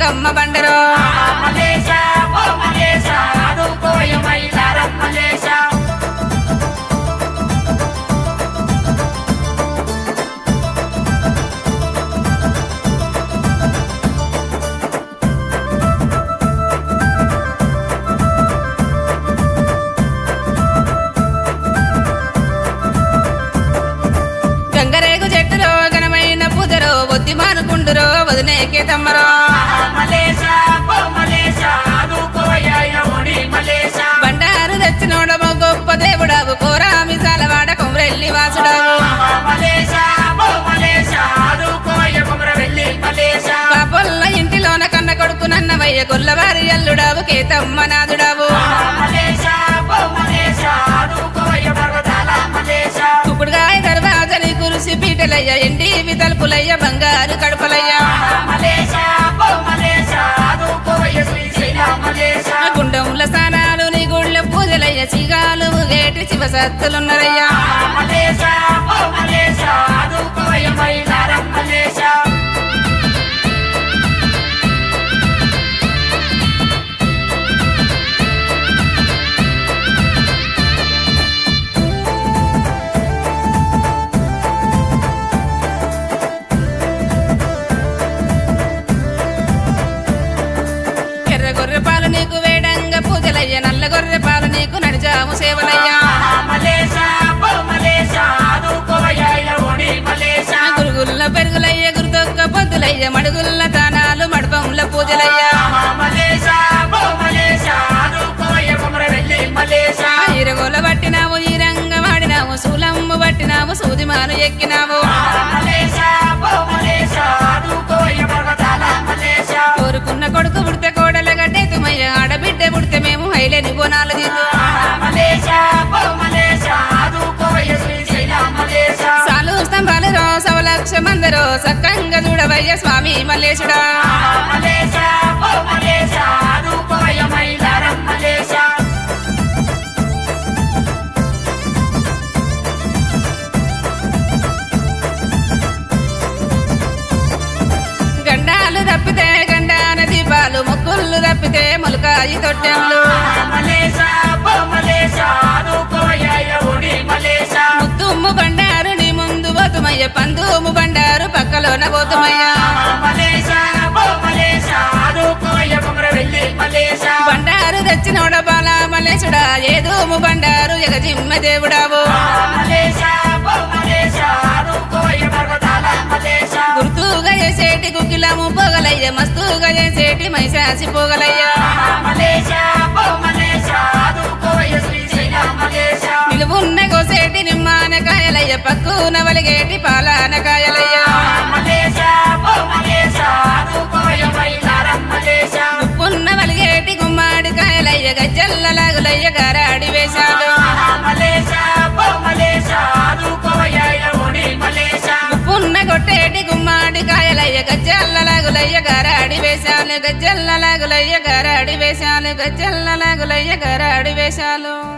కేతమ్మ బండరో మలేష ఓ మలేష ఆదుకోయ మైలారం మలేష గంగరేగు చెట్టులో ఘనమైన పూజరో ఒద్ది మానుకుండురో వదినే కేతమ్మరో మలేష ఓ మలేష ఆదుకోయ యముని మలేష బండారు తెచ్చినోడమో గొప్ప దేవుడావు కోరామి సాలవాడ కొమరెల్లి వాసుడావు మలేష ఓ మలేష ఆదుకోయ కుమరవెల్లి మలేష పాపొల్ల ఇంటిలోన కన్న కొడుకు నన్నవయ్య గొల్లవారి అల్లుడావు కేతమ్మ నాదుడావు మలేష ఓ మలేష ఆదుకోయ మరదల మలేష కుకుడుగాయ దర్వాజని కురిసి పీటలయ్య ఎండి తలుపులయ్య బంగారు కడుపలయ్య మలేష ఓ మలేష ఆదుకోయ శ్రీశైల మలేష గుండంల స్నానాలు నీ గుళ్ళ పూజలయ్య చిగాలు గేటి శివసత్తులున్నరయ్యా మలేష ఓ మలేష ఆదుకోయ మైలారం మలేష ఎర్ర గొర్రె పాలు నీకు వేడంగ పూజలయ్య నల్ల గొర్రె పాలు నీకు నడిచాము సేవలయ్యా మలేష ఓ మలేష ఆదుకోయ యముని మలేష గురుగుల్ల పెరుగులయ్య గురుతొక్క పొద్దులయ్య మడుగుల్ల తానాలు మడపంల పూజలయ్యా మలేష ఓ మలేష ఆదుకోయ కుమరవెల్లి మలేష ఈరగోల పట్టినావు ఈ రంగ వాడినావు సూలమ్ము పట్టినావు సూదిమాను ఎక్కినావు మలేష ఓ మలేష ఆదుకోయ మరదల మలేష కోరుకున్న కొడుకు పుడితే కోడల గడ్డెతుమయ్య ఆడబిడ్డ పుడితే మేము హైలేని బోనాలు తీసు మలేష ఓ మలేష ఆదుకోయ శ్రీశైల మలేష సాలు స్తంభాలు రో సవలక్ష మందరో సక్కంగా చూడవయ్య స్వామి మల్లేశుడా మలేష ఓ మలేష ఆదుకోయ మైలారం మలేష గండాలు తప్పితే గండాన దీపాలు ముక్కుళ్ళు తప్పితే మొలకాయి తొట్టెంలు మలేష ఓ మలేష ఆదుకోయ యముని మలేష ముత్తుమ్ము బండారు నీ ముందు పోతుమయ్య పందుము బండారు పక్కలోన పోతుమయ్య మలేష ఓ మలేష ఆదుకోయ కుమరవెల్లి మలేష బండారు తెచ్చినోడ బాల మల్లేశుడా ఏదోము బండారు ఎగజిమ్మ దేవుడావు మలేష ఓ మలేష ఆదుకోయ మరదల మలేష గుర్తుగా చేసేటి గుగ్గిలము పోగలయ్య మస్తుగా చేసేటి మైసాసి పోగలయ్య మలేష ఓ మలేష ఆదుకోయ శ్రీశైల మలేష నిలువున్న కోసేటి నిమ్మానకాయలయ్య పక్కున వలిగేటి పాలానకాయలయ్య మలేష ఓ మలేష ఆదుకోయ మైలారం మలేష ఉప్పున్న వలిగేటి గుమ్మాడి కాయలయ్య గజ్జల్ల లాగులయ్య గారాడి వేశాలు మలేష ఓ మలేష ఆదుకోయ యముని మలేష ఉప్పున్న కొట్టేటి గుమ్మాడి కాయలయ్య గజ్జల్ల లాగులయ్య గారాడి వేశాలు గజ్జల్ల లాగులయ్య గారాడి వేశాలు గజ్జల్ల లాగులయ్య గారాడి వేశాలు